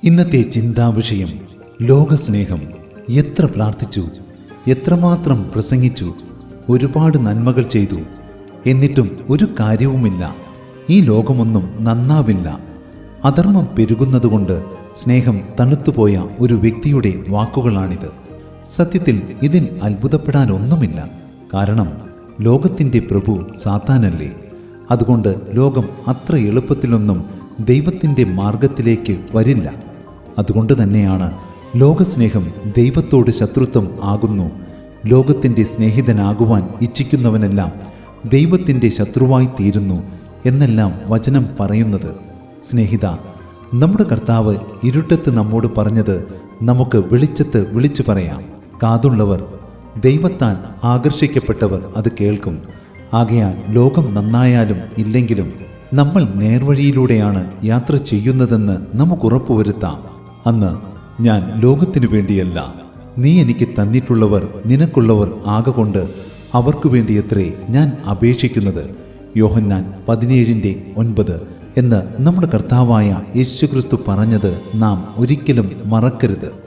ഇന്നത്തെ ചിന്താവിഷയം ലോകസ്നേഹം എത്ര പ്രാർത്ഥിച്ചു എത്രമാത്രം പ്രസംഗിച്ചു ഒരുപാട് നന്മകൾ ചെയ്തു എന്നിട്ടും ഒരു കാര്യവുമില്ല ഈ ലോകമൊന്നും നന്നാവില്ല അധർമ്മം പെരുകുന്നതുകൊണ്ട് സ്നേഹം തണുത്തുപോയ ഒരു വ്യക്തിയുടെ വാക്കുകളാണിത് സത്യത്തിൽ ഇതിൽ അത്ഭുതപ്പെടാനൊന്നുമില്ല കാരണം ലോകത്തിൻ്റെ പ്രഭു സാത്താനല്ലേ അതുകൊണ്ട് ലോകം അത്ര എളുപ്പത്തിലൊന്നും ദൈവത്തിൻ്റെ മാർഗത്തിലേക്ക് വരില്ല അതുകൊണ്ട് തന്നെയാണ് ലോകസ്നേഹം ദൈവത്തോട് ശത്രുത്വം ആകുന്നു ലോകത്തിൻ്റെ സ്നേഹിതനാകുവാൻ ഇച്ഛിക്കുന്നവനെല്ലാം ദൈവത്തിൻ്റെ ശത്രുവായി തീരുന്നു എന്നെല്ലാം വചനം പറയുന്നത് സ്നേഹിത നമ്മുടെ കർത്താവ് ഇരുട്ടത്ത് നമ്മോട് പറഞ്ഞത് നമുക്ക് വെളിച്ചത്ത് വിളിച്ചു പറയാം കാതുള്ളവർ ദൈവത്താൽ ആകർഷിക്കപ്പെട്ടവർ അത് കേൾക്കും ആകയാൽ ലോകം നന്നായാലും ഇല്ലെങ്കിലും നമ്മൾ നേർവഴിയിലൂടെയാണ് യാത്ര ചെയ്യുന്നതെന്ന് നമുക്ക് ഉറപ്പുവരുത്താം അന്ന് ഞാൻ ലോകത്തിനു വേണ്ടിയല്ല നീ എനിക്ക് തന്നിട്ടുള്ളവർ നിനക്കുള്ളവർ ആകൊണ്ട് അവർക്കു വേണ്ടിയത്രേ ഞാൻ അപേക്ഷിക്കുന്നത് യോഹന്നാൻ പതിനേഴിൻ്റെ ഒൻപത് എന്ന് നമ്മുടെ കർത്താവായ യേശുക്രിസ്തു പറഞ്ഞത് നാം ഒരിക്കലും മറക്കരുത്